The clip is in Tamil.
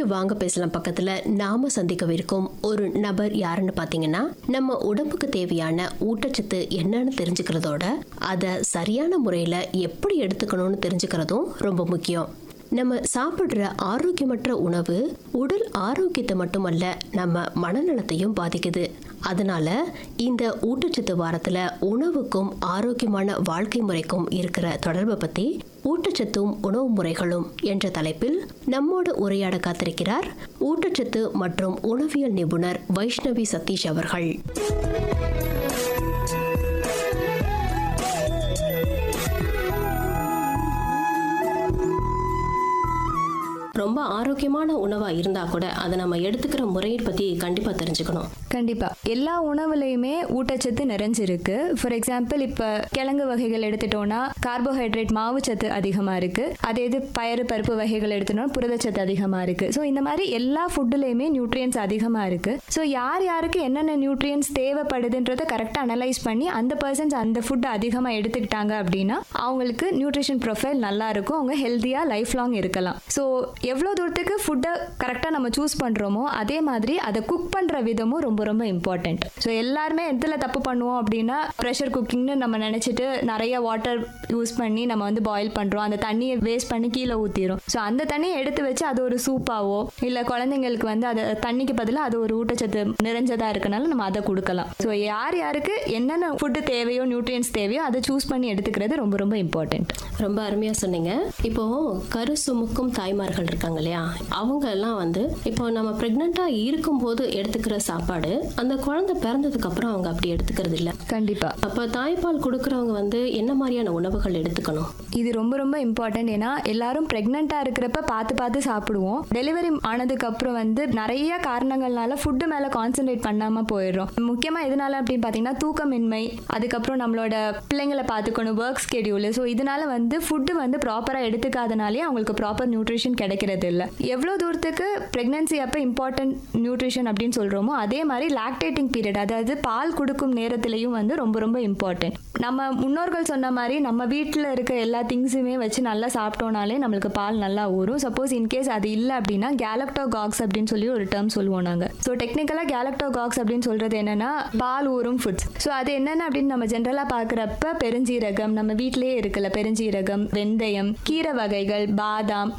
இன்னைக்கு வாங்க பேசலாம் பக்கத்துல நாம சந்திக்கவிருக்கும் ஒரு நபர் யாருன்னு பாத்தீங்கன்னா நம்ம உடம்புக்கு தேவையான ஊட்டச்சத்து என்னன்னு தெரிஞ்சுக்கிறதோட அதை சரியான முறையில எப்படி எடுத்துக்கணும்னு தெரிஞ்சுக்கிறதும் ரொம்ப முக்கியம் நம்ம சாப்பிடுற ஆரோக்கியமற்ற உணவு உடல் ஆரோக்கியத்தை மட்டுமல்ல நம்ம மனநலத்தையும் பாதிக்குது அதனால இந்த ஊட்டச்சத்து வாரத்துல உணவுக்கும் ஆரோக்கியமான வாழ்க்கை முறைக்கும் இருக்கிற தொடர்பை பத்தி ஊட்டச்சத்தும் உணவு முறைகளும் என்ற தலைப்பில் நம்மோடு உரையாட காத்திருக்கிறார் ஊட்டச்சத்து மற்றும் உணவியல் நிபுணர் வைஷ்ணவி சதீஷ் அவர்கள் ரொம்ப ஆரோக்கியமான உணவா இருந்தா கூட அதை நம்ம எடுத்துக்கிற முறையை பத்தி கண்டிப்பா தெரிஞ்சுக்கணும் கண்டிப்பா எல்லா உணவுலையுமே ஊட்டச்சத்து நிறைஞ்சிருக்கு ஃபார் எக்ஸாம்பிள் இப்போ கிழங்கு வகைகள் எடுத்துட்டோம்னா கார்போஹைட்ரேட் மாவுச்சத்து அதிகமாக இருக்கு அதே இது பயறு பருப்பு வகைகள் எடுத்துட்டோம்னா புரதச்சத்து அதிகமாக இருக்கு ஸோ இந்த மாதிரி எல்லா ஃபுட்டுலையுமே நியூட்ரியன்ஸ் அதிகமாக இருக்கு ஸோ யார் யாருக்கு என்னென்ன நியூட்ரியன்ஸ் தேவைப்படுதுன்றதை கரெக்டாக அனலைஸ் பண்ணி அந்த பர்சன்ஸ் அந்த ஃபுட்டை அதிகமாக எடுத்துக்கிட்டாங்க அப்படின்னா அவங்களுக்கு நியூட்ரிஷன் ப்ரொஃபைல் நல்லா இருக்கும் அவங்க ஹெல்த்தியாக லைஃப் லாங் இருக்கலாம் ஸோ எவ்வளோ தூரத்துக்கு ஃபுட்டை கரெக்டாக நம்ம சூஸ் பண்ணுறோமோ அதே மாதிரி அதை குக் பண்ணுற விதமும் ரொம்ப ரொம்ப இம்பார்ட்டண்ட் ஸோ எல்லாருமே எதில் தப்பு பண்ணுவோம் அப்படின்னா ப்ரெஷர் குக்கிங்னு நம்ம நினச்சிட்டு நிறைய வாட்டர் யூஸ் பண்ணி நம்ம வந்து பாயில் பண்ணுறோம் அந்த தண்ணியை வேஸ்ட் பண்ணி கீழே ஊற்றிடும் ஸோ அந்த தண்ணியை எடுத்து வச்சு அது ஒரு சூப்பாவோ இல்லை குழந்தைங்களுக்கு வந்து அது தண்ணிக்கு பதிலாக அது ஒரு ஊட்டச்சத்து நிறைஞ்சதாக இருக்கனால நம்ம அதை கொடுக்கலாம் ஸோ யார் யாருக்கு என்னென்ன ஃபுட்டு தேவையோ நியூட்ரியன்ஸ் தேவையோ அதை சூஸ் பண்ணி எடுத்துக்கிறது ரொம்ப ரொம்ப இம்பார்ட்டண்ட் ரொம்ப அருமையா சொன்னீங்க இப்போ கரு சுமக்கும் தாய்மார்கள் இருக்காங்க இல்லையா அவங்க எல்லாம் வந்து இப்போ நம்ம பிரெக்னெண்டா இருக்கும்போது எடுத்துக்கிற சாப்பாடு அந்த குழந்தை பிறந்ததுக்கு அப்புறம் அவங்க அப்படி எடுத்துக்கிறது இல்ல கண்டிப்பாக அப்ப தாய்ப்பால் கொடுக்கறவங்க வந்து என்ன மாதிரியான உணவுகள் எடுத்துக்கணும் இது ரொம்ப ரொம்ப இம்பார்ட்டன்ட் ஏன்னா எல்லாரும் ப்ரெக்னெண்ட்டாக இருக்கிறப்ப பார்த்து பார்த்து சாப்பிடுவோம் டெலிவரி ஆனதுக்கு அப்புறம் வந்து நிறைய காரணங்கள்னால ஃபுட்டு மேலே கான்சென்ட்ரேட் பண்ணாமல் போயிடுறோம் முக்கியமாக எதனால அப்படின்னு பார்த்தீங்கன்னா தூக்கமின்மை அதுக்கப்புறம் நம்மளோட பிள்ளைங்களை பார்த்துக்கணும் ஒர்க் ஸ்கெடியூல் ஸோ இதனால வந்து ஃபுட்டு வந்து ப்ராப்பராக எடுத்துக்காதனாலே அவங்களுக்கு ப்ராப்பர் நியூட்ரிஷன் கிடைக்கிறது இல்லை எவ்வளோ தூரத்துக்கு ப்ரெக்னன்சி அப்போ இம்பார்ட்டன்ட் நியூட்ரிஷன் அப்படின்னு சொல்கிறோமோ அதே மாதிரி லாக்டேட்டிங் பீரியட் அதாவது பால் கொடுக்கும் நேரத்திலையும் வந்து ரொம்ப ரொம்ப இம்பார்ட்டன்ட் நம்ம முன்னோர்கள் சொன்ன மாதிரி நம்ம வீட்டில் இருக்க எல்லா திங்ஸுமே வச்சு நல்லா சாப்பிட்டோனாலே நம்மளுக்கு பால் நல்லா ஊறும் சப்போஸ் இன்கேஸ் அது இல்லை அப்படின்னா கேலக்டோகாக்ஸ் அப்படின்னு சொல்லி ஒரு டேர்ம் சொல்லுவோம் நாங்கள் ஸோ டெக்னிக்கலாக கேலக்டோகாக்ஸ் அப்படின்னு சொல்கிறது என்னன்னா பால் ஊறும் ஃபுட்ஸ் ஸோ அது என்னென்ன அப்படின்னு நம்ம ஜென்ரலாக பார்க்குறப்ப பெருஞ்சீரகம் நம்ம வீட்டிலேயே இருக்குல்ல பெருஞ்சீரகம் வெந்தயம் கீரை வகைகள் பாதாம்